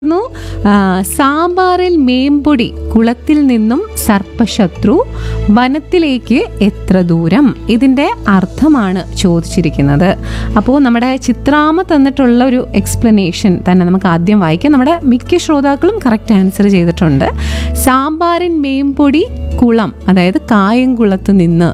ന്നു, ആ, സാമ്പാറിൽ മേമ്പൊടി കുളത്തിൽ നിന്നും സർപ്പശത്രു വനത്തിലേക്ക് എത്ര ദൂരം ഇതിന്റെ അർത്ഥമാണ് ചോദിച്ചിരിക്കുന്നത് അപ്പോൾ നമ്മുടെ ചിത്രാമ തന്നിട്ടുള്ള ഒരു എക്സ്പ്ലനേഷൻ തന്നെ നമുക്ക് ആദ്യം വായിക്കാം നമ്മുടെ മിക്ക ശ്രോതാക്കളും കറക്റ്റ് ആൻസർ ചെയ്തിട്ടുണ്ട് സാമ്പാറിൻ മേമ്പൊടി കുളം അതായത് കായംകുളത്ത് നിന്ന്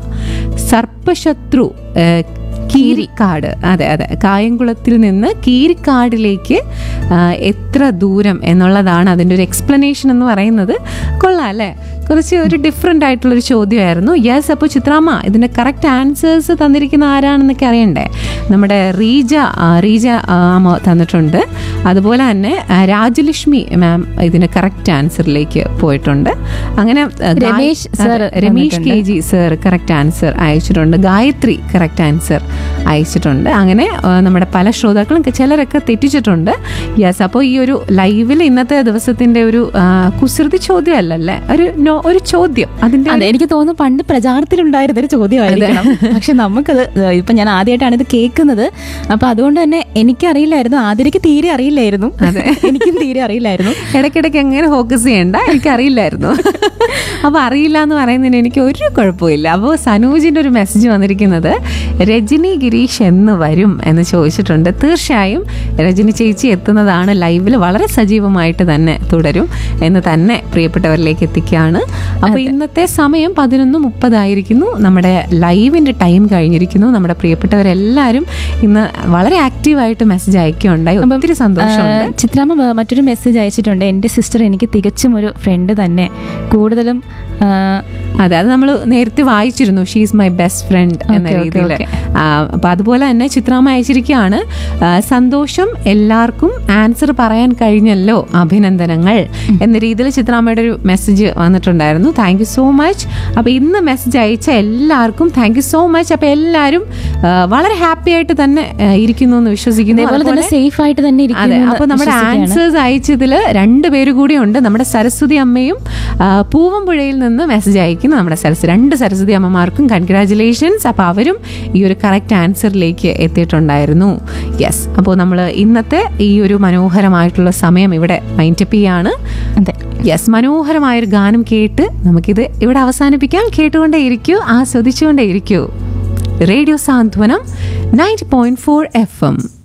സർപ്പശത്രു ഏഹ്, കീരിക്കാട് അതെ അതെ കായംകുളത്തിൽ നിന്ന് കീരിക്കാടിലേക്ക് ആ, എത്ര ദൂരം എന്നുള്ളതാണ് അതിൻ്റെ ഒരു എക്സ്പ്ലനേഷൻ എന്ന് പറയുന്നത് കൊള്ളാം അല്ലേ കുറച്ച് ഒരു ഡിഫറെൻ്റ് ആയിട്ടുള്ളൊരു ചോദ്യമായിരുന്നു യെസ് അപ്പോൾ ചിത്രാമ്മ ഇതിൻ്റെ കറക്റ്റ് ആൻസേഴ്സ് തന്നിരിക്കുന്ന ആരാണെന്നൊക്കെ അറിയണ്ടേ നമ്മുടെ റീജ ആ, റീജ ആ, അമ്മ തന്നിട്ടുണ്ട് അതുപോലെ തന്നെ ആ, രാജലക്ഷ്മി മാം ഇതിൻ്റെ കറക്റ്റ് ആൻസറിലേക്ക് പോയിട്ടുണ്ട് അങ്ങനെ ആ, ഗായ- രമേശ് അതെ, sir Ramesh K G sir correct answer അയച്ചിട്ടുണ്ട് ഗായത്രി കറക്റ്റ് ആൻസർ അയച്ചിട്ടുണ്ട് അങ്ങനെ ആ, നമ്മുടെ പല ശ്രോതാക്കളും ചിലരൊക്കെ തെറ്റിച്ചിട്ടുണ്ട് യെസ് അപ്പോൾ ഈ ഒരു ലൈവിൽ ഇന്നത്തെ ദിവസത്തിന്റെ ഒരു ആ, കുസൃതി ചോദ്യമല്ലല്ലേ ഒരു നോ ഒരു ചോദ്യം അതിന്റെ അതെ എനിക്ക് തോന്നുന്നു പണ്ട് പ്രചാരത്തിലുണ്ടായിരുന്ന ഒരു ചോദ്യമായിരിക്കണം പക്ഷെ നമുക്കത് ഏഹ്, ഇപ്പൊ ഞാൻ ആദ്യമായിട്ടാണ് ഇത് കേൾക്കുന്നത് അപ്പൊ അതുകൊണ്ട് തന്നെ എനിക്കറിയില്ലായിരുന്നു ആതിരയ്ക്ക് തീരെ അറിയില്ലായിരുന്നു എനിക്കും തീരെ അറിയില്ലായിരുന്നു ഇടയ്ക്കിടയ്ക്ക് എങ്ങനെ ഫോക്കസ് ചെയ്യണ്ട എനിക്കറിയില്ലായിരുന്നു അപ്പോൾ അറിയില്ല എന്ന് പറയുന്നതിന് എനിക്ക് ഒരു കുഴപ്പമില്ല അപ്പോൾ സനൂജിൻ്റെ ഒരു മെസ്സേജ് വന്നിരിക്കുന്നത് രജനി ഗിരീഷ് എന്ന് വരും എന്ന് ചോദിച്ചിട്ടുണ്ട് തീർച്ചയായും രജനി ചേച്ചി എത്തുന്നതാണ് ലൈവിൽ വളരെ സജീവമായിട്ട് തന്നെ തുടരും എന്ന് തന്നെ പ്രിയപ്പെട്ടവരിലേക്ക് എത്തിക്കുകയാണ് അപ്പോൾ ഇന്നത്തെ സമയം പതിനൊന്ന് മുപ്പതായിരിക്കുന്നു നമ്മുടെ ലൈവിൻ്റെ ടൈം കഴിഞ്ഞിരിക്കുന്നു നമ്മുടെ പ്രിയപ്പെട്ടവരെല്ലാവരും ഇന്ന് വളരെ ആക്റ്റീവായിട്ട് മെസ്സേജ് അയക്കുകയുണ്ടായി ഒത്തിരി സന്തോഷമുണ്ട് ഏഹ്, ചിത്രാമ്മ വ- മറ്റൊരു മെസ്സേജ് അയച്ചിട്ടുണ്ട് എൻ്റെ സിസ്റ്റർ എനിക്ക് തികച്ചും ഒരു ഫ്രണ്ട് തന്നെ കൂടുതലും ഏഹ്, അതെ അത് നമ്മൾ നേരത്തെ വായിച്ചിരുന്നു ഷീസ് മൈ ബെസ്റ്റ് ഫ്രണ്ട് എന്ന Okay, okay, രീതിയിൽ okay. അപ്പൊ അതുപോലെ തന്നെ ചിത്രാമ്മ അയച്ചിരിക്കുകയാണ് ആ, സന്തോഷം എല്ലാവർക്കും ആൻസർ പറയാൻ കഴിഞ്ഞല്ലോ അഭിനന്ദനങ്ങൾ എന്ന രീതിയിൽ ചിത്രാമ്മയുടെ ഒരു മെസ്സേജ് വന്നിട്ടുണ്ടായിരുന്നു താങ്ക് യു സോ മച്ച് അപ്പൊ ഇന്ന് മെസ്സേജ് അയച്ച എല്ലാവർക്കും താങ്ക് യു സോ മച്ച് അപ്പൊ എല്ലാവരും ആ, വളരെ ഹാപ്പി ആയിട്ട് തന്നെ ആ, ഇരിക്കുന്നു എന്ന് വിശ്വസിക്കുന്നു ഇതേപോലെ തന്നെ അതുപോലെ- സേഫ് ആയിട്ട് തന്നെ അതെ ഇരിക്കുന്നു അപ്പൊ നമ്മുടെ വിശ്വസിക്കുകയാണ്. ആൻസേഴ്സ് അയച്ചതിൽ രണ്ട് പേര് കൂടി ഉണ്ട് നമ്മുടെ സരസ്വതി അമ്മയും ആ, പൂവമ്പുഴയിൽ നിന്ന് മെസ്സേജ് അയക്കുന്നു നമ്മുടെ സരസ് രണ്ട് സരസ്വതി അമ്മമാർക്കും കൺഗ്രാറ്റുലേഷൻസ് അപ്പൊ അവരും ഈ ഒരു കറക്റ്റ് ആൻസറിലേക്ക് എത്തിയിട്ടുണ്ടായിരുന്നു യെസ് അപ്പോൾ നമ്മൾ ഇന്നത്തെ ഈ ഒരു മനോഹരമായിട്ടുള്ള സമയം ഇവിടെ മൈൻഡപ്പ് ചെയ്യാണ് അതെ യെസ് മനോഹരമായൊരു ഗാനം കേട്ട് നമുക്കിത് ഇവിടെ അവസാനിപ്പിക്കാം കേട്ടുകൊണ്ടേ ഇരിക്കൂ ആസ്വദിച്ചുകൊണ്ടേ ഇരിക്കൂ radio Santhwanam ninety point four F M